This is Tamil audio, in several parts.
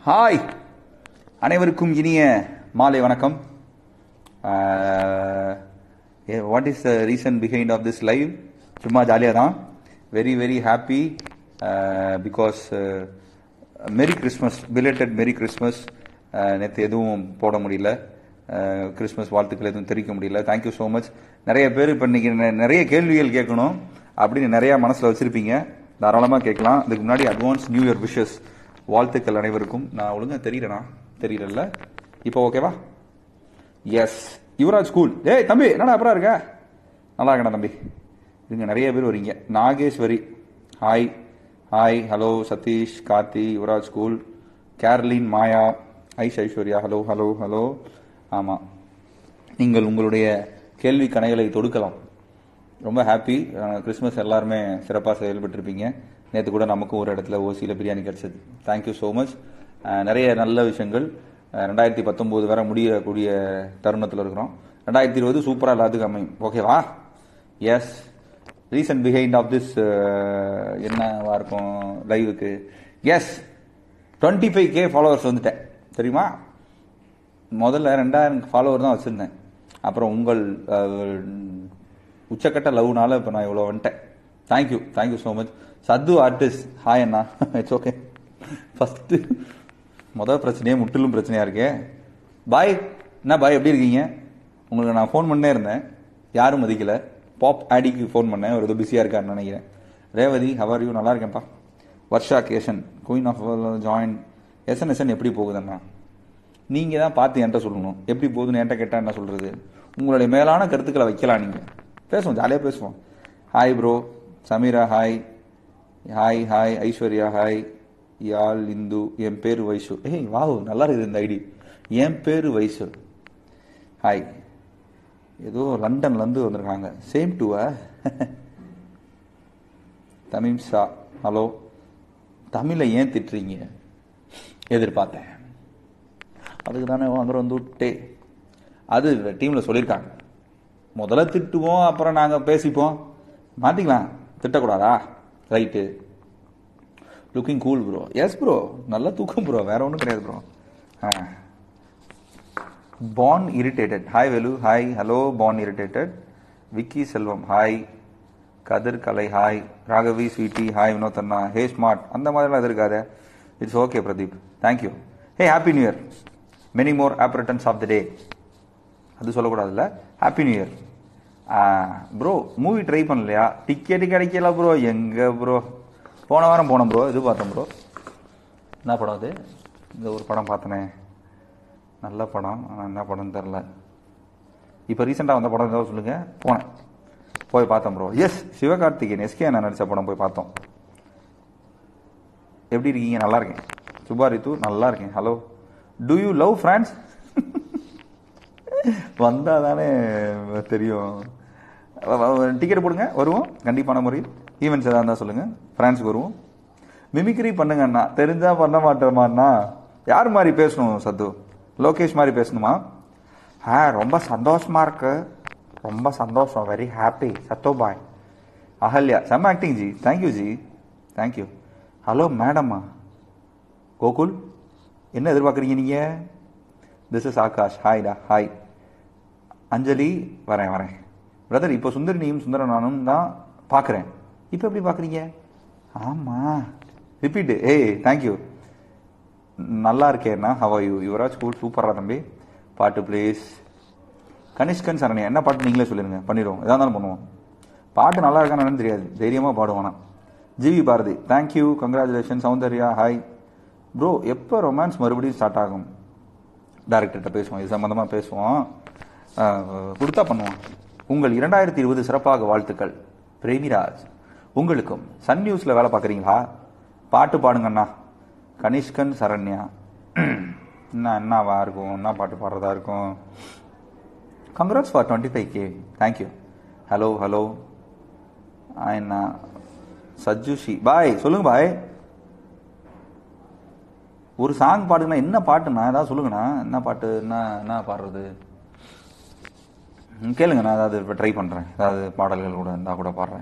ஹாய் அனைவருக்கும் இனிய மாலை வணக்கம் what is the reason behind of this live சும்மா ஜாலியாக தான் very very happy because merry Christmas belated merry Christmas நேற்று எதுவும் போட முடியல கிறிஸ்மஸ் வாழ்த்துக்கள் எதுவும் தெரிவிக்க முடியல தேங்க்யூ ஸோ மச் நிறைய பேர் இப்போ இன்னைக்கு நெ- நிறைய கேள்விகள் கேட்கணும் அப்படின்னு நிறைய மனசில் வச்சிருப்பீங்க தாராளமாக கேட்கலாம் அதுக்கு முன்னாடி அட்வான்ஸ் நியூ இயர் விஷஸ் வாழ்த்துக்கள் அனைவருக்கும் நான் ஒழுங்கா தெரியலண்ணா தெரியல இப்போ ஓகேவா எஸ் யுவராஜ் ஸ்கூல் ஏய் தம்பி என்னடா அப்புறம் இருக்க நல்லா இருக்கடா தம்பி இங்க நிறைய பேர் வரீங்க Nageswari hi hi hello Sathish Karthi Yuvaraj school கேர்லின் Maya Aish Aishwarya hello hello hello ஆமாம் நீங்கள் உங்களுடைய கேள்வி கணைகளை தொடுக்கலாம் ரொம்ப ஹாப்பி கிறிஸ்மஸ் எல்லாருமே சிறப்பாக செயல்பட்டிருப்பீங்க நேற்று கூட நமக்கும் ஒரு இடத்துல ஓசியில் பிரியாணி கிடச்சிது தேங்க்யூ ஸோ மச் நிறைய நல்ல விஷயங்கள் அஹ், ரெண்டாயிரத்தி பத்தொம்போது வரை முடியக்கூடிய தருணத்தில் இருக்கிறோம் ரெண்டாயிரத்தி இருபது சூப்பராக எல்லாத்துக்கும் அமையும் ஓகேவா yes reason behind of this என்னவா இருக்கும் லைவுக்கு yes twenty five K followers வந்துட்டேன் தெரியுமா முதல்ல ரெண்டாயிரம் ஃபாலோவர் தான் வச்சுருந்தேன் அப்புறம் உங்கள் அஹ், உச்சக்கட்ட லவ்னால இப்போ நான் இவ்வளோ வந்துட்டேன் thank you thank you so much Sathu artist hi அண்ணா இட்ஸ் ஓகே ஃபஸ்ட்டு முதல் பிரச்சனையே முற்றிலும் பிரச்சனையாக இருக்கே பாய் என்ன பாய் எப்படி இருக்கீங்க உங்களுக்கு நான் ஃபோன் பண்ணே இருந்தேன் யாரும் மதிக்கல பாப் ஆடிக்கு ஃபோன் பண்ணேன் ஒரு இது பிஸியாக இருக்காருன்னு நினைக்கிறேன் ரேவதி ஹவர் யூ நல்லா இருக்கேன்ப்பா வர்ஷா கேஷன் குயின் ஆஃப் ஜாயின் எஸ்என்எஸ்என் எப்படி போகுதுண்ணா நீங்கள் தான் பார்த்து என்கிட்ட சொல்லணும் எப்படி போகுதுன்னு என்கிட்ட கேட்டால் என்ன சொல்கிறது உங்களுடைய மேலான கருத்துக்களை வைக்கலாம் நீங்கள் பேசுவோம் ஜாலியாக பேசுவோம் hi bro Sameera hi hi hi Aishwarya hi Yazh Indhu என் பேர் வைஷு ஏய் வாவ் நல்லா இருக்குது இந்த ஐடி என் பேர் வைஷு ஹாய் ஏதோ லண்டன்லேருந்து வந்திருக்காங்க சேம் டுவா தமிம் ஷா ஹலோ தமிழை ஏன் திட்டுறீங்க எதிர்பார்த்தேன் அதுக்கு தானே வாங்குற வந்து விட்டே அது டீமில் சொல்லியிருக்காங்க முதல்ல திட்டுவோம் அப்புறம் நாங்கள் பேசிப்போம் மாற்றிக்கலாம் திட்டக்கூடாதா right looking cool bro yes bro நல்ல தூக்கம் ப்ரோ வேற ஒன்றும் கிடையாது ப்ரோ ஆ பான் irritated hi Velu hi hello பான் irritated Vicky Selvam hi Kathir Kalai hi Raghavi sweety hi Vinod அண்ணா ஹே ஸ்மார்ட் அந்த மாதிரிலாம் எது இருக்காது it's okay Pradeep thank you hey happy new year many more returns of the day அது சொல்லக்கூடாதுல்ல happy new year bro movie try பண்ணலையா டிக்கெட்டு கிடைக்கல ப்ரோ எங்க ப்ரோ போன வாரம் போனோம் ப்ரோ இது பார்த்தோம் ப்ரோ என்ன படம் அது இந்த ஒரு படம் பார்த்தனே நல்ல படம் ஆனால் என்ன படம்னு தெரில இப்போ ரீசெண்டாக வந்த படம் ஏதாவது சொல்லுங்கள் போனேன் போய் பார்த்தோம் ப்ரோ எஸ் சிவகார்த்திகேயன் எஸ்கே நான் நடித்த படம் போய் பார்த்தோம் எப்படி இருக்கீங்க நல்லா இருக்கேன் சுபா ரித்து நல்லா இருக்கேன் hello do you love France வந்தா தானே தெரியும் டிக்கெட் போடுங்க வருவோம் கண்டிப்பான முறையில் ஈவெண்ட்ஸ் எதாவது இருந்தால் சொல்லுங்கள் ஃப்ரான்ஸுக்கு வருவோம் மிமிக்ரி பண்ணுங்க அண்ணா தெரிஞ்சா பண்ண மாட்டோமாண்ணா யார் மாதிரி பேசணும் சத்து லோகேஷ் மாதிரி பேசணுமா ஆ ரொம்ப சந்தோஷமா இருக்கு ரொம்ப சந்தோஷம் வெரி ஹாப்பி சத்தோ பாய் அகல்யா செம்ம acting ji thank you ji thank you hello மேடம்மா கோகுல் என்ன எதிர்பார்க்குறீங்க நீங்கள் திஸ் இஸ் ஆகாஷ் ஹாய்டா ஹாய் அஞ்சலி வரேன் வரேன் பிரதர் இப்போ சுந்தரினியும் சுந்தர நானும் தான் பார்க்குறேன் இப்போ எப்படி பார்க்குறீங்க ஆமாம் ரிப்பீட்டு ஏய் தேங்க்யூ நல்லா இருக்கேன்னா ஹவா யூ யுவராஜ் கூல் சூப்பரா தம்பி பாட்டு ப்ளீஸ் கனிஷ்கன் சரண்யா என்ன பாட்டு நீங்களே சொல்லிடுங்க பண்ணிடுவோம் எதா இருந்தாலும் பண்ணுவோம் பாட்டு நல்லா இருக்கான்னு என்னன்னு தெரியாது தைரியமாக பாடுவானா GV Bharathi thank you congratulation Soundarya hi bro எப்போ ரொமான்ஸ் மறுபடியும் ஸ்டார்ட் ஆகும் டேரக்டர்கிட்ட பேசுவோம் இது சம்மந்தமாக பேசுவோம் அஹ், கொடுத்தா பண்ணுவோம் உங்கள் இரண்டாயிரத்தி இருபது சிறப்பாக வாழ்த்துக்கள் பிரேமிராஜ் உங்களுக்கும் சன் நியூஸில் வேலை பார்க்குறீங்களா பாட்டு பாடுங்கண்ணா கனிஷ்கன் சரண்யா என்ன என்னவா இருக்கும் என்ன பாட்டு பாடுறதா இருக்கும் congrats for twenty five K thank you hello hello என்ன சஜ்ஜுஷி பாய் சொல்லுங்க பாய் ஒரு சாங் பாடுங்கண்ணா என்ன பாட்டுண்ணா ஏதாவது சொல்லுங்கண்ணா என்ன பாட்டு என்ன என்ன பாடுறது ம், கேளுங்க நான் ஏதாவது இப்போ ட்ரை பண்ணுறேன் ஏதாவது பாடல்கள் கூட இருந்தால் கூட பாடுறேன்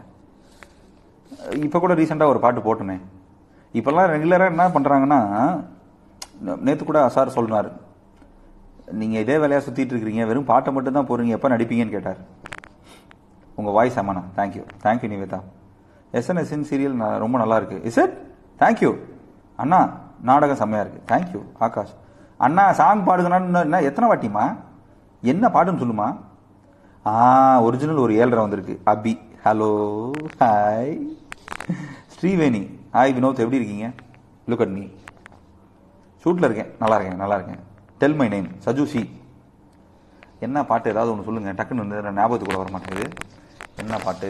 இப்போ கூட ரீசெண்டாக ஒரு பாட்டு போட்டனே இப்போல்லாம் ரெகுலராக என்ன பண்ணுறாங்கன்னா நேற்று கூட சார் சொன்னார் நீங்கள் இதே வேலையாக சுற்றிட்டு இருக்கிறீங்க வெறும் பாட்டை மட்டும் தான் போடுறீங்க எப்போ நடிப்பீங்கன்னு கேட்டார் உங்கள் வாய்ஸ் அம்மாண்ணா thank you thank you Nivetha SNSN serial ரொம்ப நல்லா இருக்கு இஸ் இட் தேங்க்யூ அண்ணா நாடகம் செம்மையா இருக்கு தேங்க்யூ ஆகாஷ் அண்ணா சாங் பாடுங்கண்ணா என்ன எத்தனை வாட்டிமா என்ன பாட்டுன்னு சொல்லுமா ஆ ஒரிஜினல் ஒரு ஏழரை வந்திருக்கு Abhi hello hi Srivani hi Vinod எப்படி இருக்கீங்க லுக் அட் மீ ஷூட்டில் இருக்கேன் நல்லா இருக்கேன் நல்லா இருக்கேன் டெல் மை நேம் சஜூசி என்ன பாட்டு ஏதாவது ஒன்று சொல்லுங்க டக்குன்னு வந்து ஞாபகத்துக்குள்ள வர மாட்டேங்குது என்ன பாட்டு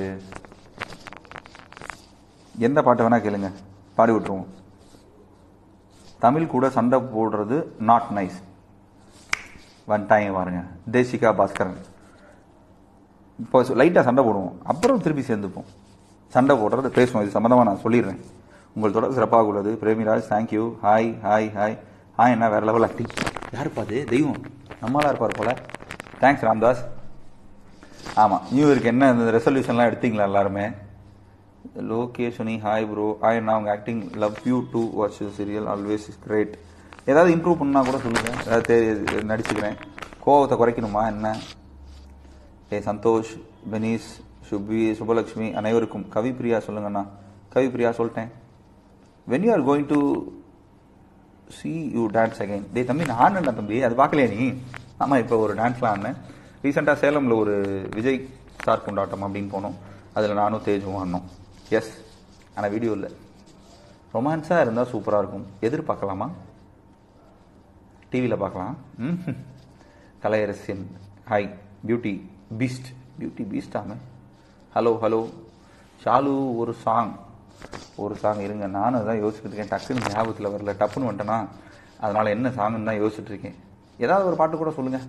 எந்த பாட்டு வேணா கேளுங்க பாடி விட்டுருவோம் தமிழ் கூட சண்டை போடுறது நாட் நைஸ் ஒன் டைம் பாருங்க தேசிகா பாஸ்கரன் இப்போ லைட்டாக சண்டை போடுவோம் அப்புறம் திருப்பி சேர்ந்துப்போம் சண்டை போடுறது பேசுவோம் இது சம்மந்தமாக நான் சொல்லிடுறேன் உங்கள் தொடர் சிறப்பாக உள்ளது Premiraj thank you hi hi hi hi என்ன வேற லெவல் ஆக்டிங் யாருப்பா அது தெய்வம் நம்மளா இருப்பார் போல தேங்க்ஸ் ராம்தாஸ் ஆமாம் நியூ இயருக்கு என்ன இந்த ரெசல்யூஷன்லாம் எடுத்தீங்களா எல்லாருமே லோகேஷனி ஹாய் ப்ரோ ஹாய் நான் உங்கள் acting love you to watch serial always is great ஏதாவது இம்ப்ரூவ் பண்ணா கூட சொல்லுங்கள் ஏதாவது தெரி- நடிச்சுக்கிறேன் கோவத்தை குறைக்கணுமா என்ன ஏ சந்தோஷ் பெனீஸ் சுபி சுபலக்ஷ்மி அனைவருக்கும் கவிப்பிரியா சொல்லுங்கண்ணா கவிப்பிரியா சொல்லிட்டேன் when you are going to see you dance again டே தம்பி நான் ஆடினேன்டா தம்பி அது பார்க்கலையா நீ ஆமாம் இப்போ ஒரு டான்ஸ்லாம் ஆடினேன் ரீசெண்டாக சேலமில் ஒரு விஜய் ஸ்டார் கொண்டாட்டம் அப்படின்னு போனோம் அதில் நானும் தேஜும் ஆடினோம் எஸ் ஆனால் வீடியோ இல்லை ரொமான்ஸாக இருந்தால் சூப்பராக இருக்கும் எதிர்பார்க்கலாமா டிவியில் பார்க்கலாம் ம் கலையரசியன் ஹாய் பியூட்டி பீஸ்ட் பியூட்டி பீஸ்டாமே ஹலோ ஹலோ ஷாலு ஒரு சாங் ஒரு சாங் இருங்க நானும் அதான் யோசிச்சுட்டு இருக்கேன் டக்குன்னு ஞாபகத்தில் வரல டப்புன்னு வந்துட்டேனா அதனால் என்ன சாங்னு தான் யோசிச்சுட்டு இருக்கேன் ஏதாவது ஒரு பாட்டு கூட சொல்லுங்கள்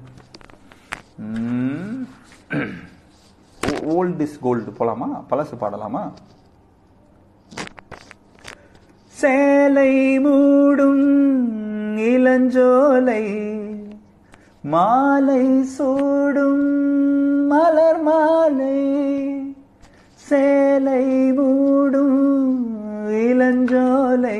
ஓல்ட் இஸ் கோல்டு போலாமா பழசு பாடலாமா சேலை மூடும் இளஞ்சோலை மாலை சூடும் மலர் மாலை சேலை மூடும் இளஞ்சோலை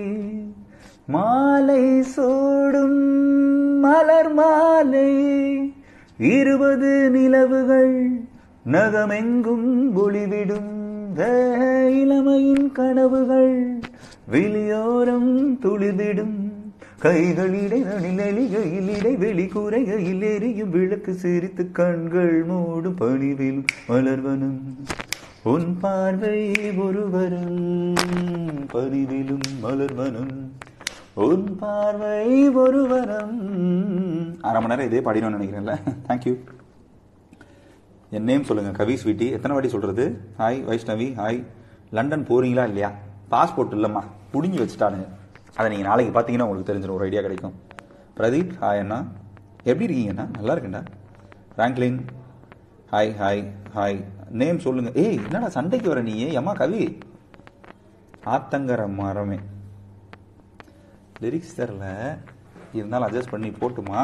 மாலை சூடும் மலர் மாலை இருபது நிலவுகள் நகமெங்கும் ஒளிவிடும் தேக இளமையின் கனவுகள் வெளியோரம் துளிர்விடும் கைகளிடை நனிலலிகையில் இடைவெளி கூரைகையில் எரியும் விளக்கு சிரித்து கண்கள் மூடும் பணிவிலும் மலர்வனும் உன் பார்வை ஒருவரும் பரிவிலும் மலர்வனும் உன் பார்வை ஒருவரம் அரை மணி நேரம் இதே பாடினோம்னு நினைக்கிறேன்ல தேங்க்யூ என் நேம் சொல்லுங்க கவி ஸ்வீட்டி எத்தனை வாட்டி சொல்றது ஹாய் வைஷ்ணவி ஹாய் லண்டன் போறீங்களா இல்லையா பாஸ்போர்ட் இல்லைம்மா புடிங்கி வச்சுட்டானுங்க அதை நீங்கள் நாளைக்கு பார்த்தீங்கன்னா உங்களுக்கு தெரிஞ்சிடும் ஒரு ஐடியா கிடைக்கும் பிரதீப் ஹாய் அண்ணா எப்படி இருக்கீங்கண்ணா நல்லா இருக்கேன்டா Franklin hi hi hi name சொல்லுங்க ஏய் என்னடா சண்டைக்கு வர நீ அம்மா கவி ஆத்தங்கர மரமே லிரிக்ஸ் தெரில இருந்தாலும் அட்ஜஸ்ட் பண்ணி போட்டுமா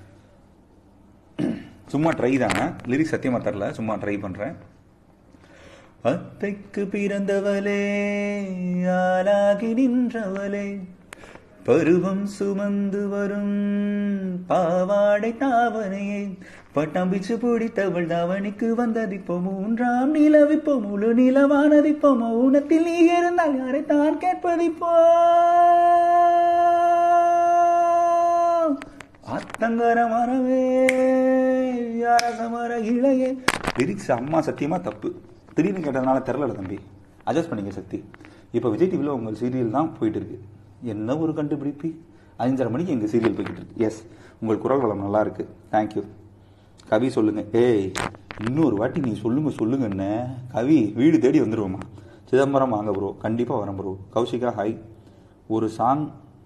சும்மா ட்ரை தானே லிரிக்ஸ் சத்தியமாக தெரில சும்மா ட்ரை பண்ணுறேன் அத்தைக்கு பிறந்தவளே ஆளாகி நின்றவளே பருவம் சுமந்து வரும் பாவாடை தாவணையை பட்டாம்பிச்சு பிடித்தவள் தாவணிக்கு வந்ததிப்போ மூன்றாம் நிலவிப்போ முழு நிலவானதிப்போ மௌனத்தில் நீ இருந்தால் யாரை தான் கேட்பதிப்போ ஆத்தங்கர மரவே அரசமர இளையே லிரிக்ஸ் அம்மா சத்தியமா தப்பு திடீர்னு கேட்டதுனால தெரில தம்பி அட்ஜஸ்ட் பண்ணிக்க சக்தி இப்போ விஜய் டிவியில் உங்கள் சீரியல் தான் போயிட்டு இருக்கு என்ன ஒரு கண்டுபிடிப்பு அஞ்சரை மணிக்கு எங்கள் சீரியல் போய்கிட்டு இருக்கு எஸ் உங்கள் குரல் வளம் நல்லா இருக்கு தேங்க்யூ கவி சொல்லுங்க ஏய் இன்னொரு வாட்டி நீ சொல்லுங்க சொல்லுங்க என்ன கவி வீடு தேடி வந்துருவோமா சிதம்பரம் வாங்க ப்ரோ கண்டிப்பாக வரேன் ப்ரோ கௌஷிகா ஹாய் ஒரு சாங்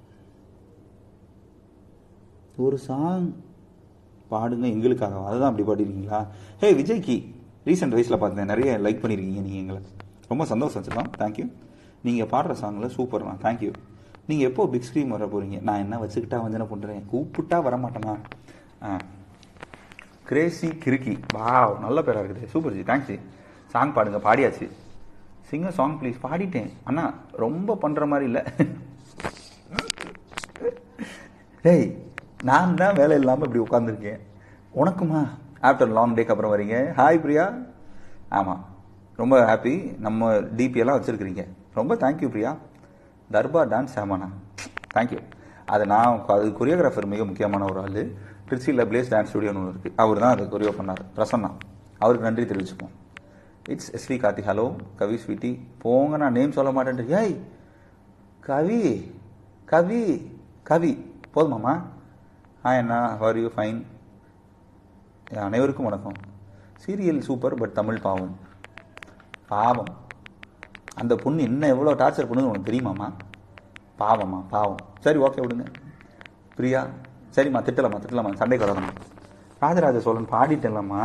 ஒரு சாங் பாடுங்க எங்களுக்காக அதுதான் அப்படி பாடிருக்கீங்களா ஹே விஜய்க்கு ரீசெண்ட் வயசில் பார்த்தேன் நிறைய லைக் பண்ணியிருக்கீங்க நீங்கள் எங்களை ரொம்ப சந்தோஷம் வச்சுக்கலாம் தேங்க்யூ நீங்கள் பாடுற சாங்கில் சூப்பர்ண்ணா தேங்க்யூ நீங்கள் எப்போ பிக் ஸ்க்ரீன் வர போகிறீங்க நான் என்ன வச்சுக்கிட்டா வந்து என்ன பண்ணுறேன் கூப்பிட்டா வர மாட்டேனா ஆ கிரேசி கிறுக்கி வாவ் நல்ல பேராக இருக்குது super ji thanks ji song பாடுங்க பாடியாச்சு சிங்கர் சாங் ப்ளீஸ் பாடிட்டேன் அண்ணா ரொம்ப பண்ணுற மாதிரி இல்லை டேய் நான் தான் வேலை இல்லாமல் இப்படி உட்காந்துருக்கேன் உனக்குமா ஆஃப்டர் லாங் டேக்கு அப்புறம் வரீங்க ஹாய் பிரியா ஆமாம் ரொம்ப ஹாப்பி நம்ம டிபி எல்லாம் வச்சுருக்கிறீங்க ரொம்ப தேங்க்யூ பிரியா தர்பார் டான்ஸ் ஆமாண்ணா தேங்க்யூ அது நான் அது கொரியோகிராஃபர் மிக முக்கியமான ஒரு ஆள் திருச்சியில் பிளேஸ் டான்ஸ் ஸ்டுடியோன்னு ஒன்று இருக்குது அவர் தான் அது கொரியோ பண்ணார் பிரசன்னா அவருக்கு நன்றி தெரிவிச்சுப்போம் it's SV Karthi hello Kavi sweetie போங்க நான் நேம் சொல்ல மாட்டேன் ஏய் கவி கவி கவி போதுமாம்மா ஹாய் அண்ணா ஹவர் யூ ஃபைன் அனைவருக்கும் வணக்கம் சீரியல் சூப்பர் பட் தமிழ் பாவம் பாவம் அந்த பொண்ணு என்ன எவ்வளோ டார்ச்சர் பண்ணுது உனக்கு தெரியுமாம்மா பாவம்மா பாவம் சரி ஓகே விடுங்க பிரியா சரிம்மா திட்டலாமா திட்டலாமா சண்டை கலரமா ராஜராஜ சோழன் பாடிட்டேன்லம்மா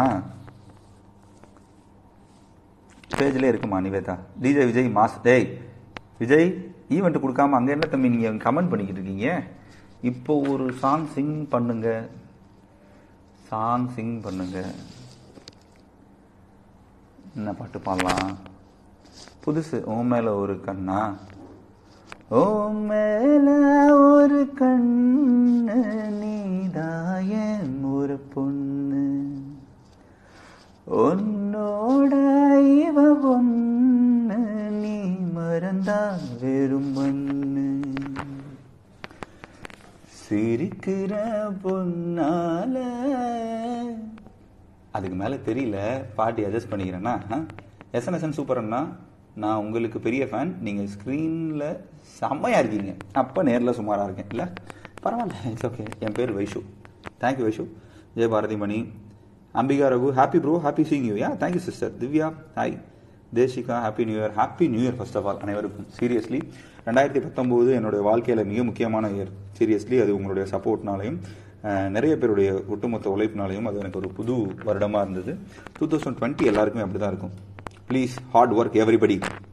ஸ்டேஜ்லேயே இருக்குமா நிவேதா டிஜே விஜய் மாஸ் டேய் விஜய் ஈவெண்ட் கொடுக்காம அங்கே என்ன தம்பி நீங்கள் கமெண்ட் பண்ணிக்கிட்டு இருக்கீங்க இப்போ ஒரு சாங் சிங் பண்ணுங்க சாங் சிங் பண்ணுங்க என்ன பாட்டு பாடலாம் புதுசு ஓ மேல ஒரு கண்ணா ஓ மேல ஒரு கண்ணு நீதாயன் ஒரு பொண்ணு உன்னோட இவ பொண்ணு நீ மறந்தா வெறும் மண்ணு சிரிக்கிற பொன்னால அதுக்கு மேலே தெரியல பாட்டி அட்ஜஸ்ட் பண்ணிக்கிறேன்னா எஸ்என்எஸ்என் சூப்பர் அண்ணா நான் உங்களுக்கு பெரிய ஃபேன் நீங்கள் ஸ்க்ரீனில் செம்மையாக இருக்கீங்க அப்போ நேரில் சுமாராக இருக்கேன் இல்லை பரவாயில்ல இட்ஸ் ஓகே என் பேர் Vaishu thank you Vaishu Jaya Bharathi Mani Ambika Raghu happy bro happy seeing you yeah thank you sister Divya hi Desika happy new year happy new year first of all அனைவருக்கும் சீரியஸ்லி ரெண்டாயிரத்தி பத்தொம்போது என்னுடைய வாழ்க்கையில் மிக முக்கியமான இயர் சீரியஸ்லி அது உங்களுடைய சப்போர்ட்னாலையும் அஹ், நிறைய பேருடைய ஒட்டுமொத்த உழைப்பினாலையும் அது எனக்கு ஒரு புது வருடமாக இருந்தது டூ தௌசண்ட் டுவெண்ட்டி எல்லாருக்குமே அப்படி தான் இருக்கும் ப்ளீஸ் ஹார்ட் ஒர்க் எவ்ரிபடி